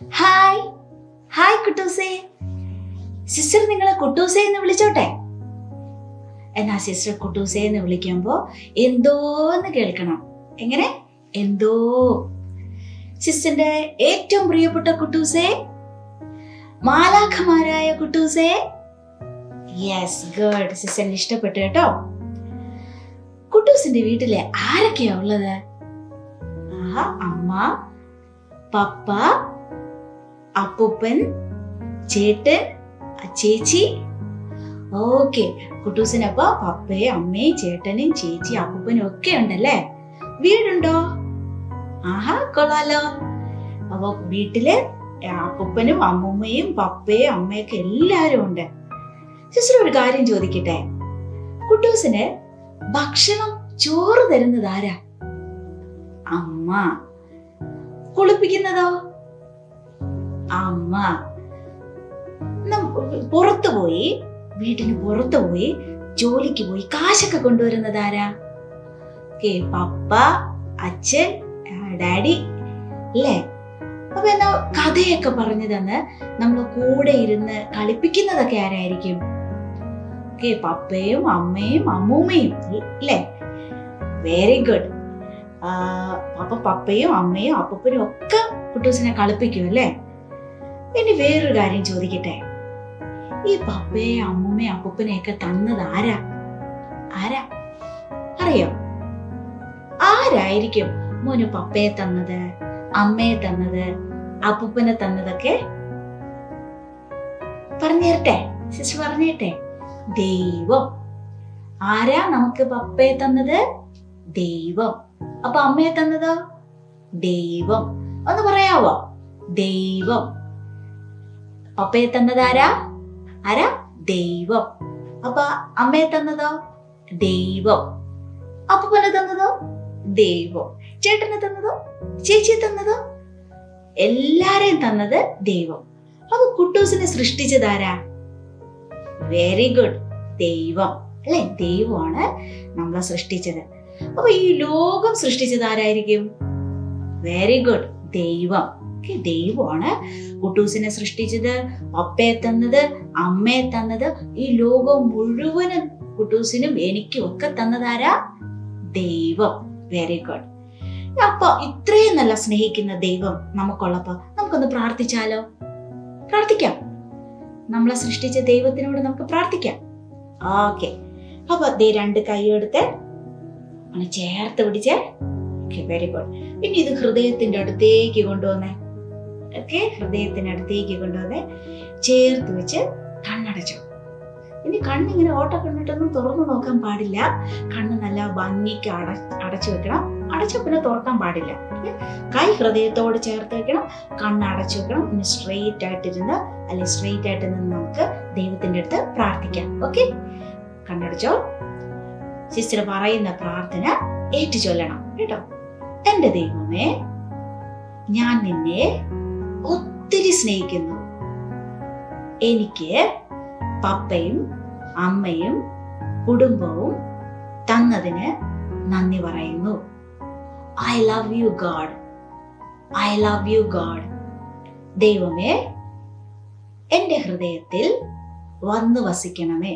Hi hi കുട്ടൂസേ sister നിങ്ങളെ കുട്ടൂസേ എന്ന് വിളിച്ചോട്ടെ എന്നാ സിസ്റ്റർ കുട്ടൂസേ എന്ന് വിളിക്കുമ്പോ എന്തോന്ന് കേൾക്കണം എങ്ങനെ എന്തോ സിസ്റ്ററിന്റെ ഏറ്റവും പ്രിയപ്പെട്ട കുട്ടൂസേ മാലാഖമാരായ കുട്ടൂസേ യെസ് ഗുഡ് സിസ്റ്ററിന് ഇഷ്ടപ്പെട്ടു കേട്ടോ കുട്ടൂസിന്റെ വീട്ടിലെ ആരൊക്കെയാ ഉള്ളത് ആഹാ അമ്മ പപ്പ അപ്പൂപ്പൻ ചേട്ടൻ ചേച്ചി ഓക്കെ കുട്ടൂസിനപ്പോ പപ്പയും അമ്മയും ചേട്ടനും ചേച്ചി അപ്പൂപ്പനും ഒക്കെ ഉണ്ടല്ലേ വീടുണ്ടോ ആഹാ കൊള്ളാലോ അപ്പൊ വീട്ടില് അപ്പൂപ്പനും അമ്മൂമ്മയും പപ്പയും അമ്മയൊക്കെ എല്ലാരും ഉണ്ട് സിസ്റ്റർ ഒരു കാര്യം ചോദിക്കട്ടെ കുട്ടൂസിന് ഭക്ഷണം ചോറ് തരുന്നത് ആരാ അമ്മ കുളിപ്പിക്കുന്നതോ അമ്മ നം- പുറത്തു പോയി വീട്ടിന് പുറത്തു പോയി ജോലിക്ക് പോയി കാശൊക്കെ കൊണ്ടുവരുന്നത് ആരാ ഓക്കെ പപ്പ അച്ഛൻ ആ, ഡാഡി അല്ലേ അപ്പൊ എന്നാ കഥയൊക്കെ പറഞ്ഞു തന്ന് നമ്മൾ കൂടെ ഇരുന്ന് കളിപ്പിക്കുന്നതൊക്കെ ആരായിരിക്കും ഓക്കെ പപ്പയും അമ്മയും അമ്മൂമ്മയും അല്ലേ വെരി ഗുഡ് അപ്പൊ പപ്പയും അമ്മയും അപ്പൂപ്പനും ഒക്കെ കുട്ടൂസിനെ കളിപ്പിക്കും അല്ലേ ഇനി വേറൊരു കാര്യം ചോദിക്കട്ടെ ഈ പപ്പയെ അമ്മൂമ്മയും അപ്പൂപ്പനെ ഒക്കെ തന്നത് ആരാ ആരാ അറിയോ ആരായിരിക്കും മോന് പപ്പയെ തന്നത് അമ്മയെ തന്നത് അപ്പൂപ്പനെ തന്നതൊക്കെ പറഞ്ഞു തരട്ടെ സിസ്റ്റർ പറഞ്ഞേട്ടെ ദൈവം ആരാ നമുക്ക് പപ്പയെ തന്നത് ദൈവം അപ്പൊ അമ്മയെ തന്നതോ ദൈവം ഒന്ന് പറയാവോ ദൈവം പപ്പയെ തന്നത് ആരാ ആരാ ദൈവം അപ്പൊ അമ്മയെ തന്നതോ ദൈവം അപ്പനെ തന്നതോ ദൈവം ചേട്ടനെ തന്നതോ ചേച്ചിയെ തന്നതോ എല്ലാരെയും തന്നത് ദൈവം അപ്പൊ കുട്ടൂസിനെ സൃഷ്ടിച്ചതാരാ വെരി ഗുഡ് ദൈവം അല്ലെ ദൈവമാണ് നമ്മളെ സൃഷ്ടിച്ചത് അപ്പൊ ഈ ലോകം സൃഷ്ടിച്ചത് ആരായിരിക്കും വെരി ഗുഡ് ദൈവം Okay, ദൈവമാണ് കുട്ടൂസിനെ സൃഷ്ടിച്ചത് പപ്പയെ തന്നത് അമ്മയെ തന്നത് ഈ ലോകം മുഴുവനും കുട്ടൂസിനും എനിക്കും ഒക്കെ തന്നതാരാ ദൈവം വെരി ഗുഡ് അപ്പൊ ഇത്രയും നല്ല സ്നേഹിക്കുന്ന ദൈവം നമുക്കുള്ളപ്പോ നമുക്കൊന്ന് പ്രാർത്ഥിച്ചാലോ പ്രാർത്ഥിക്കാം നമ്മളെ സൃഷ്ടിച്ച ദൈവത്തിനോട് നമുക്ക് പ്രാർത്ഥിക്കാം ഓക്കെ അപ്പൊ ദേ രണ്ട് കൈയെടുത്ത് ഒന്ന് ചേർത്ത് പിടിച്ചേ ഓക്കെ വെരി ഗുഡ് ഇനി ഇത് ഹൃദയത്തിന്റെ അടുത്തേക്ക് കൊണ്ടുവന്നേ ഓക്കെ ഹൃദയത്തിന്റെ അടുത്തേക്ക് കൊണ്ടുവന്നേ ചേർത്ത് വെച്ച് കണ്ണടച്ചു ഇനി കണ്ണിങ്ങനെ ഓട്ട കണ്ടിട്ടൊന്നും തുറന്നു നോക്കാൻ പാടില്ല കണ്ണ് നല്ല ഭംഗിക്ക് അട അടച്ചു വെക്കണം അടച്ച പിന്നെ തുറക്കാൻ പാടില്ല Okay? കൈ ഹൃദയത്തോട് ചേർത്ത് വെക്കണം കണ്ണ് അടച്ചു വെക്കണം ഇനി സ്ട്രെയിറ്റ് ആയിട്ടിരുന്ന് അല്ലെങ്കിൽ സ്ട്രെയിറ്റ് ആയിട്ട് നിന്ന് നമുക്ക് ദൈവത്തിന്റെ അടുത്ത് പ്രാർത്ഥിക്കാം ഓക്കെ കണ്ണടച്ചോ സിസ്റ്റർ പറയുന്ന പ്രാർത്ഥന ഏറ്റു ചൊല്ലണം കേട്ടോ എന്റെ ദൈവമേ ഞാൻ നിന്നെ ഒത്തിരി സ്നേഹിക്കുന്നു എനിക്ക് പപ്പയും അമ്മയും കുടുംബവും തന്നതിന് നന്ദി പറയുന്നു I love you god I love you god ദൈവമേ എന്റെ ഹൃദയത്തിൽ വന്നു വസിക്കണമേ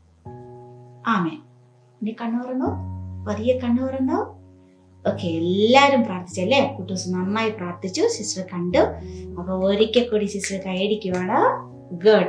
ആമേ ഇനി കണ്ണുറന്നോ പതിയെ കണ്ണുറന്നോ ഓക്കെ എല്ലാരും പ്രാർത്ഥിച്ചല്ലേ കുട്ടൂസ് നന്നായി പ്രാർത്ഥിച്ചു സിസ്റ്റർ കണ്ടു അപ്പൊ ഒരിക്കൽ കൂടി സിസ്റ്റർ കൈയടിക്കുവാണ് ഗുഡ്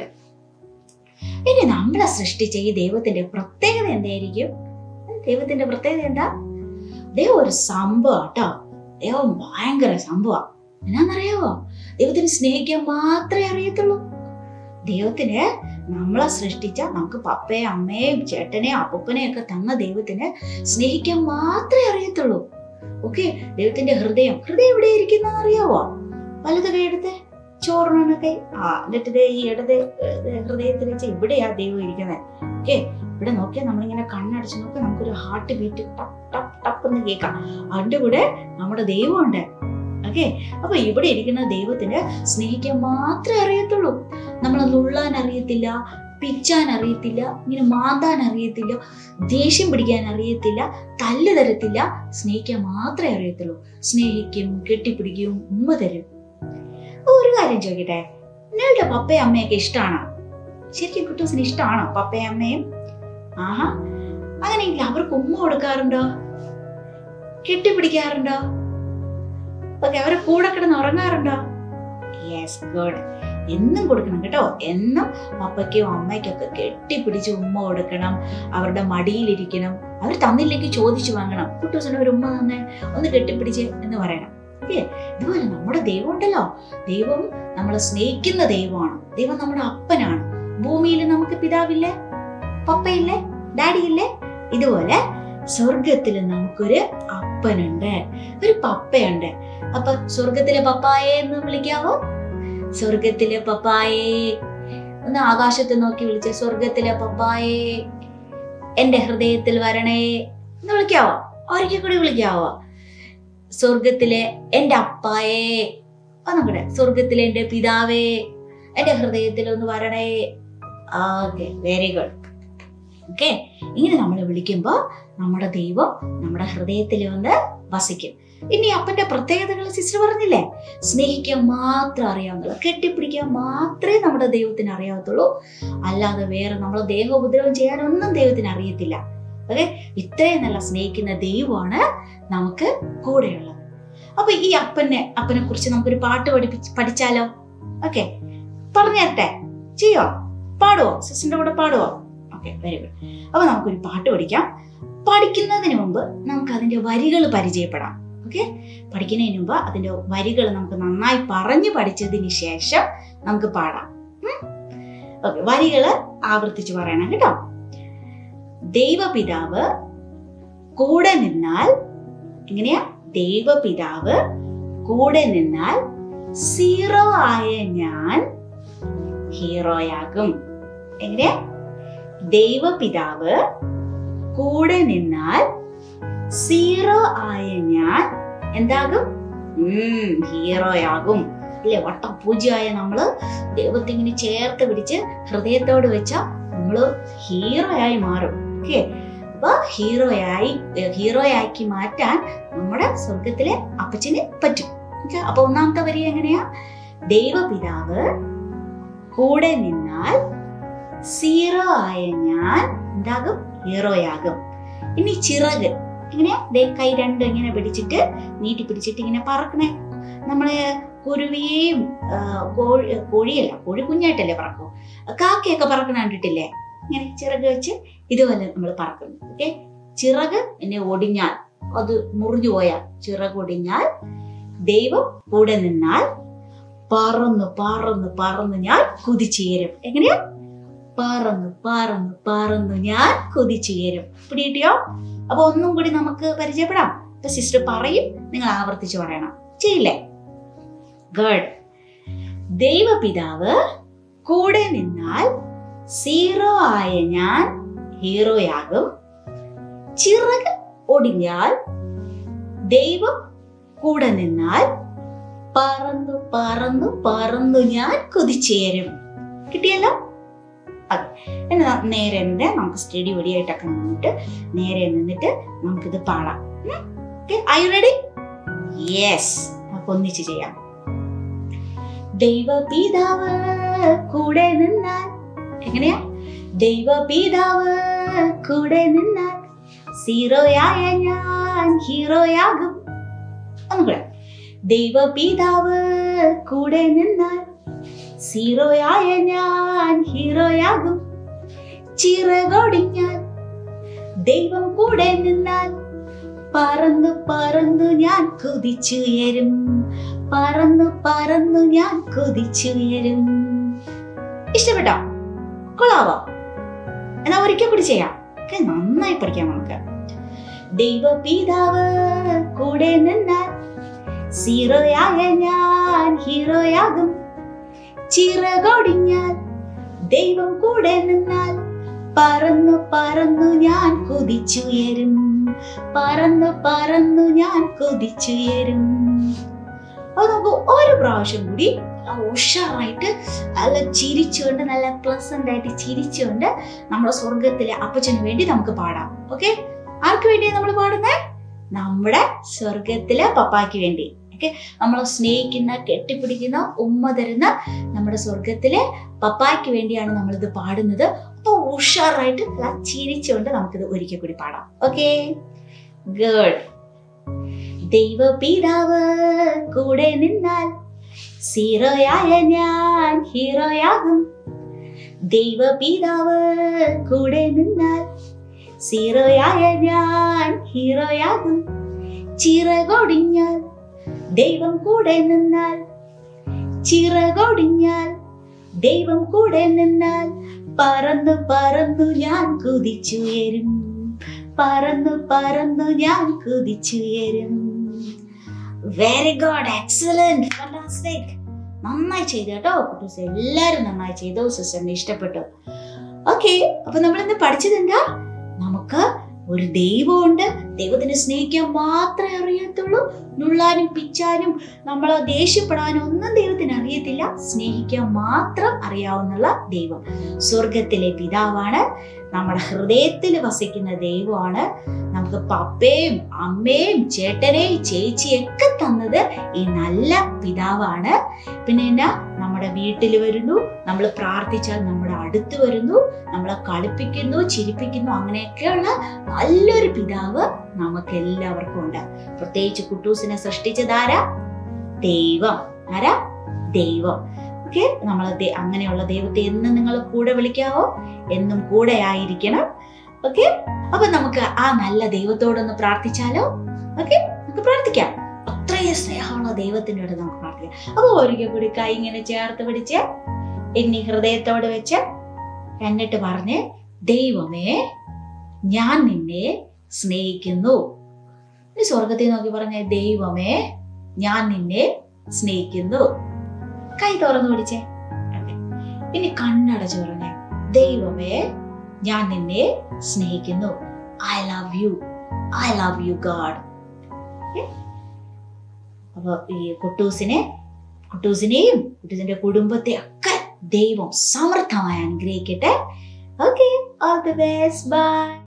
ഇനി നമ്മളെ സൃഷ്ടിച്ച ഈ ദൈവത്തിന്റെ പ്രത്യേകത എന്തായിരിക്കും ദൈവത്തിന്റെ പ്രത്യേകത എന്താ ദൈവം ഒരു സംഭവം കേട്ടോ ദൈവം ഭയങ്കര സംഭവം എന്നാന്നറിയാവോ ദൈവത്തിന് സ്നേഹിക്കാൻ മാത്രമേ അറിയത്തുള്ളൂ ദൈവത്തിന് നമ്മളെ സൃഷ്ടിച്ച നമുക്ക് പപ്പയും അമ്മയും ചേട്ടനെയും അപ്പൂപ്പനെയും ഒക്കെ തന്ന ദൈവത്തിന് സ്നേഹിക്കാൻ മാത്രമേ അറിയത്തുള്ളൂ ഓക്കെ ദൈവത്തിന്റെ ഹൃദയം ഹൃദയം എവിടെ ഇരിക്കുന്ന അറിയാവോ വലത് കൈയെടുത്ത് ചോറിനൊക്കെ ആ എന്നിട്ട് ദേ ഈ ഇടത് ഏ, ഹൃദയത്തിൽ വെച്ച് ഇവിടെയാ ദൈവം ഇരിക്കുന്നത് ഓക്കെ ഇവിടെ നോക്കിയാൽ നമ്മളിങ്ങനെ കണ്ണടച്ച് നോക്കിയാൽ നമുക്കൊരു ഹാർട്ട് ബീറ്റ് ടപ്പ് ടപ്പ് ടപ്പ് എന്ന് കേൾക്കാം അതിന്റെ കൂടെ നമ്മുടെ ദൈവമുണ്ട് ഓക്കെ അപ്പൊ ഇവിടെ ഇരിക്കുന്ന ദൈവത്തിന് സ്നേഹിക്കാൻ മാത്രമേ അറിയത്തുള്ളൂ നമ്മളെ നുള്ളാൻ അറിയത്തില്ല പിച്ചാൻ അറിയത്തില്ല ഇങ്ങനെ മാന്താൻ അറിയത്തില്ല ദേഷ്യം പിടിക്കാൻ അറിയത്തില്ല തല്ല് തരത്തില്ല സ്നേഹിക്കാൻ മാത്രമേ അറിയത്തുള്ളൂ സ്നേഹിക്കും കെട്ടിപ്പിടിക്കും ഉമ്മ തരും അപ്പൊ ഒരു കാര്യം ചോദിക്കട്ടെ നിങ്ങളുടെ പപ്പയും അമ്മയൊക്കെ ഇഷ്ടമാണോ ശരിക്കും കുട്ടൂസിന് ഇഷ്ടമാണോ പപ്പയും അമ്മയും ആഹാ അങ്ങനെയെങ്കിൽ അവർക്ക് ഉമ്മ കൊടുക്കാറുണ്ടോ കെട്ടിപ്പിടിക്കാറുണ്ടോ ഓക്കെ അവരെ കൂടെ കിടന്ന് ഉറങ്ങാറുണ്ടോ യെസ് ഗുഡ് എന്നും കൊടുക്കണം കേട്ടോ എന്നും പപ്പയ്ക്കും അമ്മയ്ക്കും ഒക്കെ കെട്ടിപ്പിടിച്ച് ഉമ്മ കൊടുക്കണം അവരുടെ മടിയിലിരിക്കണം അവർ തന്നില്ലെങ്കിൽ ചോദിച്ചു വാങ്ങണം കുട്ടൂസിന് ഒരു ഉമ്മ തന്നെ ഒന്ന് കെട്ടിപ്പിടിച്ച് എന്ന് പറയണം ഓക്കെ ഇതുപോലെ നമ്മുടെ ദൈവം ഉണ്ടല്ലോ ദൈവം നമ്മളെ സ്നേഹിക്കുന്ന ദൈവമാണ് ദൈവം നമ്മുടെ അപ്പനാണ് ഭൂമിയിൽ നമുക്ക് പിതാവില്ലേ പപ്പയില്ലേ ഡാഡി ഇല്ലേ ഇതുപോലെ സ്വർഗത്തിൽ നമുക്കൊരു അപ്പനുണ്ട് ഒരു പപ്പയുണ്ട് അപ്പൊ സ്വർഗത്തിലെ പപ്പായെ എന്ന് വിളിക്കാവോ സ്വർഗത്തിലെ പപ്പായേ ഒന്ന് ആകാശത്ത് നോക്കി വിളിച്ച സ്വർഗത്തിലെ പപ്പായേ എന്റെ ഹൃദയത്തിൽ വരണേ എന്ന് വിളിക്കാവോ ഒരിക്കൽ കൂടി വിളിക്കാവോ സ്വർഗത്തിലെ എന്റെ അപ്പായേ ഒന്നുകൂടെ സ്വർഗത്തിലെ എന്റെ പിതാവേ എന്റെ ഹൃദയത്തിൽ ഒന്ന് വരണേ ഓക്കെ വെരി ഗുഡ് ഓക്കെ ഇങ്ങനെ നമ്മൾ വിളിക്കുമ്പോൾ നമ്മുടെ ദൈവം നമ്മുടെ ഹൃദയത്തിൽ വന്ന് വസിക്കും ഇനി അപ്പന്റെ പ്രത്യേകതകൾ സിസ്റ്റർ പറഞ്ഞില്ലേ സ്നേഹിക്കാൻ മാത്രം അറിയാവുന്നുള്ളൂ കെട്ടിപ്പിടിക്കാൻ മാത്രമേ നമ്മുടെ ദൈവത്തിന് അറിയാവത്തുള്ളൂ അല്ലാതെ വേറെ നമ്മളെ ദേഹോപദ്രവം ചെയ്യാനൊന്നും ദൈവത്തിന് അറിയത്തില്ല ഓക്കെ ഇത്രയും നല്ല സ്നേഹിക്കുന്ന ദൈവമാണ് നമുക്ക് കൂടെയുള്ളത് അപ്പൊ ഈ അപ്പനെ അപ്പനെ കുറിച്ച് നമുക്കൊരു പാട്ട് പഠിപ്പിച്ച് പഠിച്ചാലോ ഓക്കെ പറഞ്ഞു തരട്ടെ ചെയ്യോ പാടുവോ സിസ്റ്ററിന്റെ കൂടെ പാടുവോ ഓക്കെ വെരി ഗുഡ് അപ്പൊ നമുക്കൊരു പാട്ട് പഠിക്കാം പഠിക്കുന്നതിന് മുമ്പ് നമുക്ക് അതിന്റെ വരികൾ പരിചയപ്പെടാം ഓക്കെ പഠിക്കുന്നതിന് മുമ്പ് അതിന്റെ വരികൾ നമുക്ക് നന്നായി പറഞ്ഞു പഠിച്ചതിന് ശേഷം നമുക്ക് പാടാം ഓക്കെ വരികള് ആവർത്തിച്ച് പറയണം കേട്ടോ ദൈവപിതാവ് കൂടെ നിന്നാൽ എങ്ങനെയാ ദൈവപിതാവ് കൂടെ നിന്നാൽ സീറോ ആയ ഞാൻ ഹീറോയാകും എങ്ങനെയാ ദൈവപിതാവ് കൂടെ നിന്നാൽ സീറോ ആയ ഞാൻ എന്താകും ഉം ഹീറോയാകും അല്ലേ വട്ടം പൂജ്യമായ നമ്മള് ദൈവത്തെ ഇങ്ങനെ ചേർത്ത് പിടിച്ച് ഹൃദയത്തോട് വെച്ച നമ്മള് ഹീറോയായി മാറും ഓക്കെ അപ്പൊ ഹീറോയായി ഹീറോയാക്കി മാറ്റാൻ നമ്മുടെ സ്വർഗത്തിലെ അപ്പച്ചന് പറ്റും ഓക്കെ അപ്പൊ ഒന്നാമത്തെ വരി എങ്ങനെയാ ദൈവപിതാവ് കൂടെ നിന്നാൽ സീറോ ആയ ഞാൻ എന്താകും ഹീറോയാകും ഇനി ചിറക് ഇങ്ങനെ ദേ കൈ രണ്ടും ഇങ്ങനെ പിടിച്ചിട്ട് നീട്ടി പിടിച്ചിട്ട് ഇങ്ങനെ പറക്കണേ നമ്മള് കുരുവിയെയും ആ, കോഴി കോഴിയല്ല കോഴി കുഞ്ഞായിട്ടല്ലേ പറക്കൂ കാക്കയൊക്കെ പറക്കണ കണ്ടിട്ടില്ലേ ഇങ്ങനെ ചിറക് വെച്ച് ഇതുപോലെ നമ്മൾ പറക്കുന്നു ഓക്കെ ചിറക് എന്നെ ഒടിഞ്ഞാൽ അത് മുറിഞ്ഞു പോയാൽ ചിറക് ഒടിഞ്ഞാൽ ദൈവം കൂടെ നിന്നാൽ പറന്ന് പറന്ന് പറന്ന് ഞാൻ കുതിച്ചുയരും എങ്ങനെയാ പറന്ന് പറന്ന് പറന്ന് ഞാൻ കുതിച്ചുയരും പിടികിട്ടിയോ അപ്പൊ ഒന്നും കൂടി നമുക്ക് പരിചയപ്പെടാം ഇപ്പൊ സിസ്റ്റർ പറയും നിങ്ങൾ ആവർത്തിച്ച് പറയണം ചെയ്യില്ലേ ഗഡ് ദൈവപിതാവ് കൂടെ നിന്നാൽ സീറോ ആയ ഞാൻ ഹീറോയാകും ചിറക് ഒടിഞ്ഞാൽ ദൈവം കൂടെ നിന്നാൽ പറന്നു പറന്നു പറന്നു ഞാൻ കുതിച്ചേരും കിട്ടിയല്ലോ അതെ എന്നാ നേരെ നിന്നിട്ട് നമുക്ക് സ്റ്റഡി ഒടിയായിട്ടൊക്കെ നിന്നിട്ട് നേരെ നിന്നിട്ട് നമുക്കിത് പാടാം ഐ റെഡി യെസ് നമുക്ക് ഒന്നിച്ച് ചെയ്യാം ദൈവപിതാവ് കൂടെ നിന്നാൽ എങ്ങനെയാ ദൈവപിതാവ് കൂടെ നിന്നാൽ സീറോയായ ഞാൻ ഹീറോയാകും ഒന്നുകൂടെ ദൈവപിതാവ് കൂടെ നിന്നാൽ സീറോയായ ഞാൻ ഹീറോയാകും ചിറകൊടിഞ്ഞാൽ ദൈവം കൂടെ നിന്നാൽ പറന്നു പറന്നു ഞാൻ കുതിച്ചുയരും പറന്നു പറന്നു ഞാൻ കുതിച്ചുയരും ഇഷ്ടപ്പെട്ടോ കൊള്ളാവോ എന്നാ ഒരിക്കൽ കൂടി ചെയ്യാം ഒക്കെ നന്നായി പഠിക്കാം നമുക്ക് ദൈവപിതാവ് കൂടെ നിന്നാൽ സീറോയായ ഞാൻ ഹീറോയാകും ചിറകൊടിഞ്ഞാൽ ദൈവം കൂടെ നിന്നാൽ പറന്നു പറന്നു ഞാൻ കുതിച്ചുയരും പറന്നു പറന്നു ഞാൻ കുതിച്ചുയരും അത് നമുക്ക് ഒരു പ്രാവശ്യം കൂടി ആ ഉഷാറായിട്ട് നല്ല ചിരിച്ചുകൊണ്ട് നല്ല പ്ലസന്റ് ആയിട്ട് ചിരിച്ചുകൊണ്ട് നമ്മുടെ സ്വർഗത്തിലെ അപ്പച്ചന് വേണ്ടി നമുക്ക് പാടാം ഓക്കെ ആർക്ക് വേണ്ടി നമ്മൾ പാടുന്നത് നമ്മുടെ സ്വർഗത്തിലെ പപ്പായ്ക്ക് വേണ്ടി ഓക്കെ നമ്മളെ സ്നേഹിക്കുന്ന കെട്ടിപ്പിടിക്കുന്ന ഉമ്മ തരുന്ന നമ്മുടെ സ്വർഗത്തിലെ പപ്പായ്ക്ക് വേണ്ടിയാണ് നമ്മളിത് പാടുന്നത് അപ്പൊ ഉഷാറായിട്ട് നല്ല ചിരിച്ചുകൊണ്ട് നമുക്കിത് ഒരിക്കൽ കൂടി പാടാം ഓക്കെ ഗുഡ് ദൈവപിതാവ് കൂടെ നിന്നാൽ സീറോയായ ഞാൻ ഹീറോയാകും ദൈവപിതാവ് കൂടെ നിന്നാൽ സീറോയായ ഞാൻ ഹീറോയാകും ചിറകൊടിഞ്ഞാൽ ദൈവം കൂടെ നിന്നാൽ ചിറകൊടിഞ്ഞാൽ ദൈവം കൂടെ നിന്നാൽ പറന്നു പറന്നു ഞാൻ കുതിച്ചുയരും പറന്നു പറന്നു ഞാൻ കുതിച്ചുയരും വെരി ഗുഡ് എക്സലന്റ് ഫാന്റാസ്റ്റിക് നന്നായി ചെയ്തു കേട്ടോ കുട്ടൂസ് എല്ലാരും നന്നായി ചെയ്തു സിസ്റ്ററിന് ഇഷ്ടപ്പെട്ടു ഓക്കെ അപ്പൊ നമ്മൾ ഇന്ന് പഠിച്ചത് എന്താ നമുക്ക് ഒരു ദൈവമുണ്ട് ദൈവത്തിനെ സ്നേഹിക്കാൻ മാത്രമേ അറിയത്തുള്ളൂ നുള്ളാനും പിച്ചാനും നമ്മളെ ദേഷ്യപ്പെടാനും ഒന്നും ദൈവത്തിന് അറിയത്തില്ല സ്നേഹിക്കാൻ മാത്രം അറിയാവുന്നുള്ള ദൈവം സ്വർഗത്തിലെ പിതാവാണ് നമ്മുടെ ഹൃദയത്തിൽ വസിക്കുന്ന ദൈവമാണ് നമുക്ക് പപ്പയും അമ്മയും ചേട്ടനെയും ചേച്ചിയും ഒക്കെ തന്നത് ഈ നല്ല പിതാവാണ് പിന്നെ എന്നാ നമ്മുടെ വീട്ടിൽ വരുന്നു നമ്മൾ പ്രാർത്ഥിച്ചാൽ നമ്മുടെ അടുത്ത് വരുന്നു നമ്മളെ കളിപ്പിക്കുന്നു ചിരിപ്പിക്കുന്നു അങ്ങനെയൊക്കെയുള്ള നല്ലൊരു പിതാവ് നമുക്ക് എല്ലാവർക്കും ഉണ്ട് പ്രത്യേകിച്ച് കുട്ടൂസിനെ സൃഷ്ടിച്ചതാരാ ദൈവം ആരാ ദൈവം ഓക്കെ നമ്മൾ അങ്ങനെയുള്ള ദൈവത്തെ എന്നും നിങ്ങൾ കൂടെ വിളിക്കാവോ എന്നും കൂടെ ആയിരിക്കണം ഓക്കെ അപ്പൊ നമുക്ക് ആ നല്ല ദൈവത്തോടൊന്ന് പ്രാർത്ഥിച്ചാലോ ഓക്കെ നമുക്ക് പ്രാർത്ഥിക്കാം അത്രയും സ്നേഹമുള്ള ദൈവത്തിനോട് നമുക്ക് പ്രാർത്ഥിക്കാം അപ്പൊ ഒരിക്കൽ കൂടി കൈ ഇങ്ങനെ ചേർത്ത് പിടിച്ച് ഇനി ഹൃദയത്തോട് വെച്ച് എന്നിട്ട് പറഞ്ഞ് ദൈവമേ ഞാൻ നിന്നെ സ്നേഹിക്കുന്നു ഇനി സ്വർഗത്തിൽ നോക്കി പറഞ്ഞ ദൈവമേ ഞാൻ നിന്നെ സ്നേഹിക്കുന്നു കൈ തുറന്നു പിടിച്ചേ Okay. ഇനി കണ്ണടച്ച് പറഞ്ഞേ ദൈവമേ ഞാൻ നിന്നെ സ്നേഹിക്കുന്നു I love you I love you god അപ്പൊ ഈ കുട്ടൂസിനെ കുട്ടൂസിനെയും കുട്ടൂസിന്റെ കുടുംബത്തെ ഒക്കെ ദൈവം സമർത്ഥമായി അനുഗ്രഹിക്കട്ടെ okay all the best by